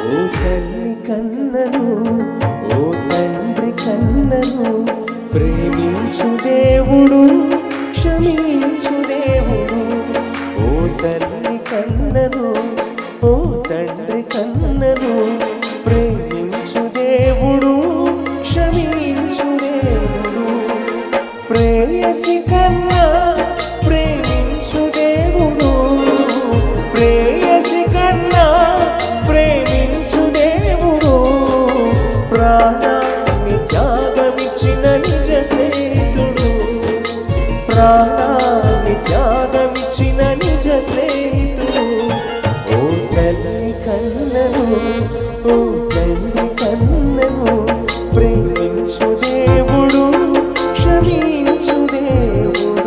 ఓ తల్లి కన్నను ఓ తండ్రి కన్నను ప్రేమించు దేవుడు క్షమించు దేవుడు ఓ తల్లి కన్నను ఓ తండ్రి కన్నను ప్రేమించు దేవుడు క్షమించు దేవుడు ప్రేయసి కన్నా ప్రేమించు దేవుడు ప్రేయసి కన్నా ప్రేమించు దేవుడు ప్రాణాన్ని త్యాగమిచ్చిన నిజ స్నేహితుడు ప్రాణాన్ని త్యాగమిచ్చిన నిజ స్నేహితుడు ఓ తల్లి కన్నను ఓ తండ్రి కన్నను ప్రేమించు దేవుడు క్షమించు దేవుడు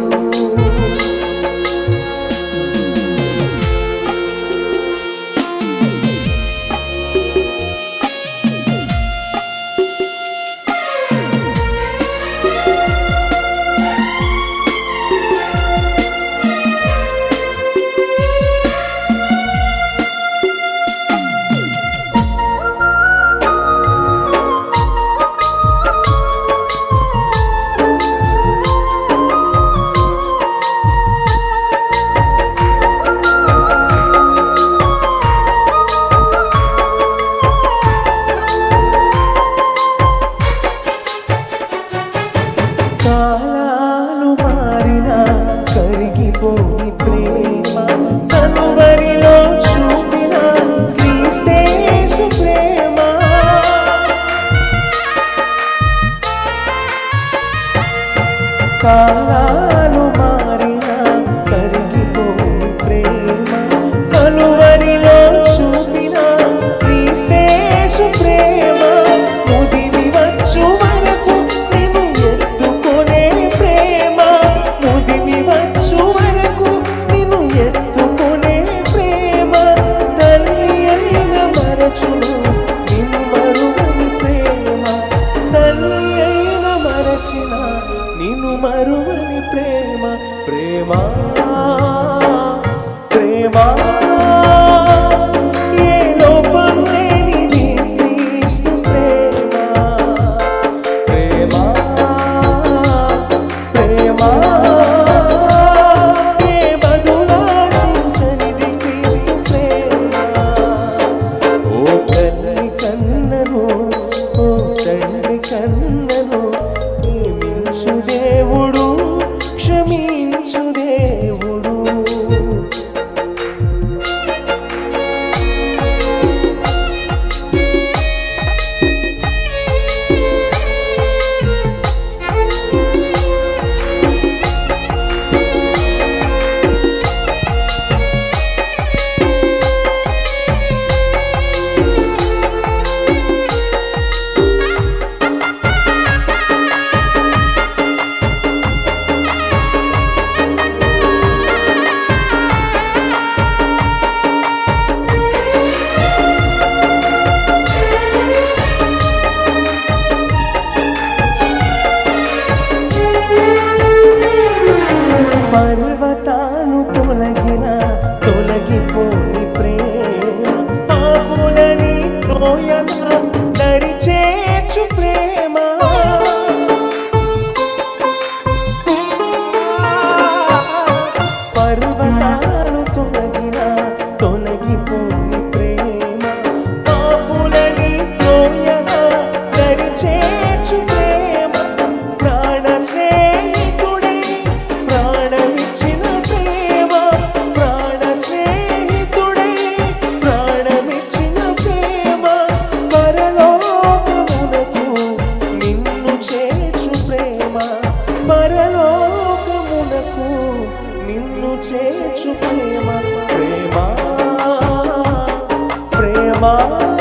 కాలాలు మారిన కరిగిపోయి ప్రేమ కనువరిలో చూపిన క్రీస్తేసు ప్రేమ కాలాలు మారిన కరిగిపోయి ప్రేమ కనువరిలో చూపిన క్రీస్తేసు ప్రేమ ముదివి వచ్చు వరకు నిన్ను ఎత్తుకునే ప్రేమ ముదివి వచ్చు వరకు నిన్ను ఎత్తుకునే ప్రేమ తల్లి అయిన మరచును నిన్ను మరువని ప్రేమ తల్లి అయిన మరచిన నిన్ను మరువని ప్రేమ ప్రేమ ప్రేమ ఏ లోపం లేనిది క్రీస్తు ప్రేమ ప్రేమ ప్రేమ ఏ బదులాశించనిది క్రీస్తు ప్రేమ ఓ తల్లి కన్నను ఓ తండ్రి కన్నను ప్రేమించు దేవుడు క్షమించు దేవుడు పర్వతాలు తొలగిన తొలగిపోని ప్రేమ పాపులని త్రోయగా దరి చేర్చు ప్రేమ పర్వతాలు తొలగిన తొలగిపోని ప్రేమ పాపులని త్రోయగా దరి చేర్చు ప్రేమ ప్రాణ స్నేహితుడే ప్రాణమిచ్చిన ప్రేమ ప్రాణ స్నేహితుడే ప్రాణమిచ్చిన ప్రేమ పరలోకమునకు నిన్ను చేర్చు ప్రేమ పరలోకమునకు నిన్ను చేర్చు ప్రేమ ప్రేమ ప్రేమ